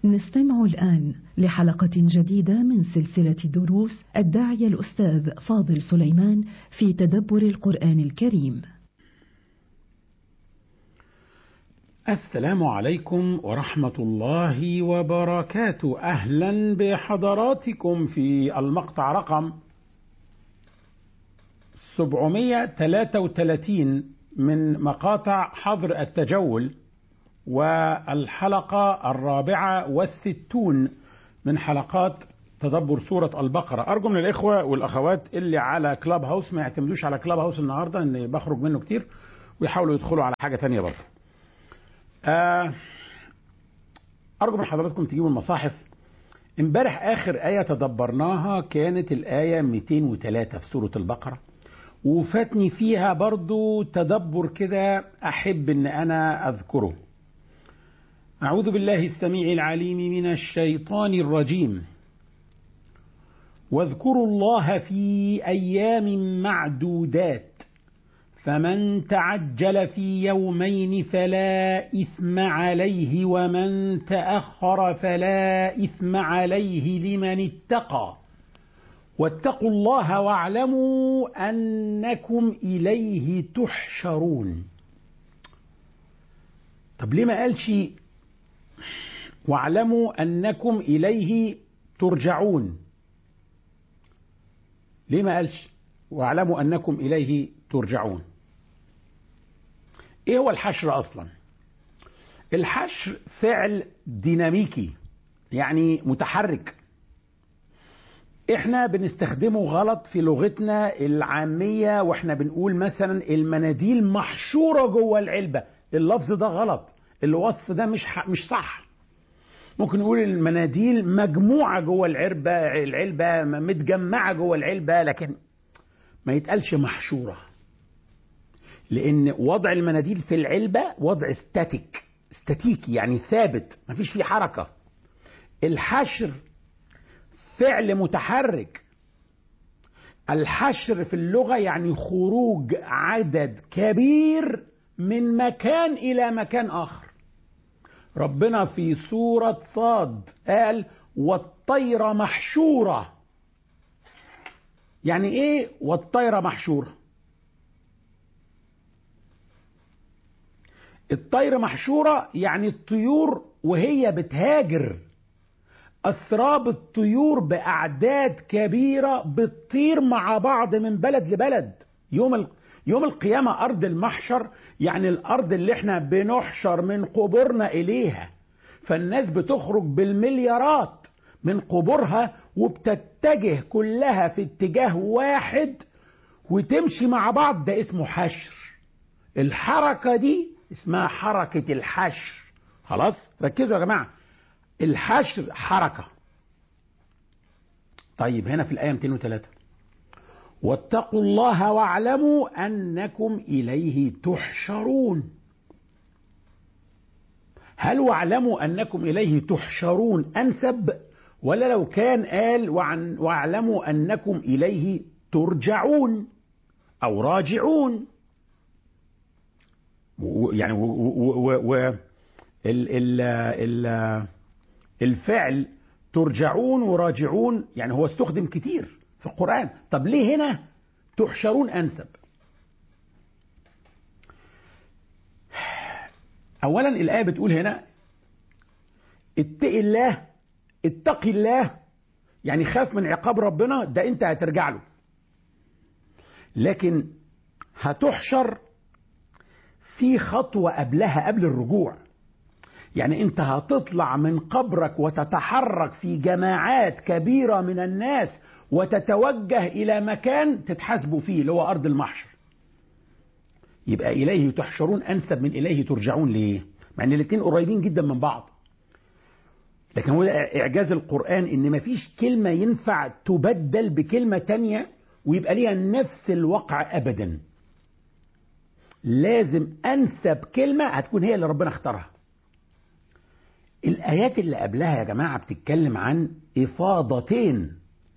نستمع الآن لحلقة جديدة من سلسلة دروس الداعية الأستاذ فاضل سليمان في تدبر القرآن الكريم. السلام عليكم ورحمة الله وبركاته، أهلا بحضراتكم في المقطع رقم 733 من مقاطع حظر التجول والحلقة الرابعة والستون من حلقات تدبر سورة البقرة أرجو من الإخوة والأخوات اللي على كلاب هاوس ما يعتمدوش على كلاب هاوس النهاردة إن بخرج منه كتير ويحاولوا يدخلوا على حاجة تانية برضه أرجو من حضراتكم تجيبوا المصاحف امبارح آخر آية تدبرناها كانت الآية 203 في سورة البقرة وفاتني فيها برضو تدبر كده أحب إن أنا أذكره أعوذ بالله السميع العليم من الشيطان الرجيم واذكروا الله في أيام معدودات فمن تعجل في يومين فلا إثم عليه ومن تأخر فلا إثم عليه لمن اتقى واتقوا الله واعلموا أنكم إليه تحشرون طب ليه ما قالش واعلموا أنكم إليه ترجعون ليه ما قالش واعلموا أنكم إليه ترجعون ايه هو الحشر اصلا الحشر فعل ديناميكي يعني متحرك احنا بنستخدمه غلط في لغتنا العامية واحنا بنقول مثلا المناديل محشورة جوه العلبة اللفظ ده غلط الوصف ده مش مش صح ممكن نقول المناديل مجموعة جوه العلبة العلبة متجمعة جوه العلبة لكن ما يتقالش محشورة لان وضع المناديل في العلبه وضع استاتيك استاتيكي يعني ثابت مفيش فيه حركه الحشر فعل متحرك الحشر في اللغه يعني خروج عدد كبير من مكان الى مكان اخر ربنا في سوره صاد قال والطير محشوره يعني ايه والطير محشوره الطير محشورة يعني الطيور وهي بتهاجر أسراب الطيور بأعداد كبيرة بتطير مع بعض من بلد لبلد يوم ال... يوم القيامة أرض المحشر يعني الأرض اللي احنا بنحشر من قبورنا إليها فالناس بتخرج بالمليارات من قبورها وبتتجه كلها في اتجاه واحد وتمشي مع بعض ده اسمه حشر الحركة دي اسمها حركة الحشر خلاص ركزوا يا جماعة الحشر حركة طيب هنا في الآية 203 واتقوا الله واعلموا أنكم إليه تحشرون هل واعلموا أنكم إليه تحشرون أنسب ولا لو كان قال وعن واعلموا أنكم إليه ترجعون أو راجعون يعني و و و ال ال ال الفعل ترجعون وراجعون يعني هو استخدم كتير في القرآن طب ليه هنا تحشرون أنسب أولا الآية بتقول هنا اتق الله اتقي الله يعني خاف من عقاب ربنا ده انت هترجع له لكن هتحشر في خطوة قبلها قبل الرجوع يعني انت هتطلع من قبرك وتتحرك في جماعات كبيرة من الناس وتتوجه إلى مكان تتحاسبوا فيه اللي هو أرض المحشر يبقى إليه تحشرون أنسب من إليه ترجعون ليه مع أن الاثنين قريبين جدا من بعض لكن هو إعجاز القرآن إن مفيش كلمة ينفع تبدل بكلمة تانية ويبقى ليها نفس الوقع أبدا لازم أنسب كلمة هتكون هي اللي ربنا اختارها الآيات اللي قبلها يا جماعة بتتكلم عن إفاضتين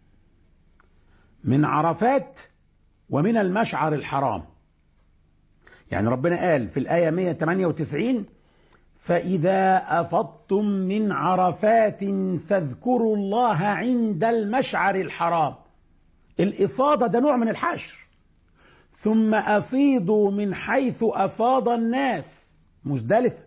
من عرفات ومن المشعر الحرام يعني ربنا قال في الآية 198 فإذا أفضتم من عرفات فاذكروا الله عند المشعر الحرام الإفاضة ده نوع من الحشر ثم أفيضوا من حيث أفاض الناس مزدلفة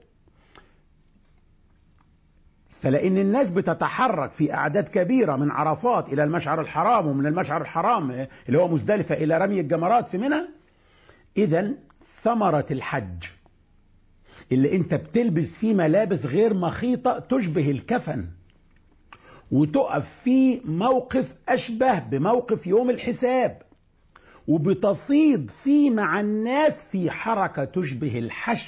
فلأن الناس بتتحرك في أعداد كبيرة من عرفات إلى المشعر الحرام ومن المشعر الحرام اللي هو مزدلفة إلى رمي الجمرات في منى إذا ثمرة الحج اللي أنت بتلبس فيه ملابس غير مخيطة تشبه الكفن وتقف في موقف أشبه بموقف يوم الحساب وبتفيض فيه مع الناس في حركة تشبه الحشر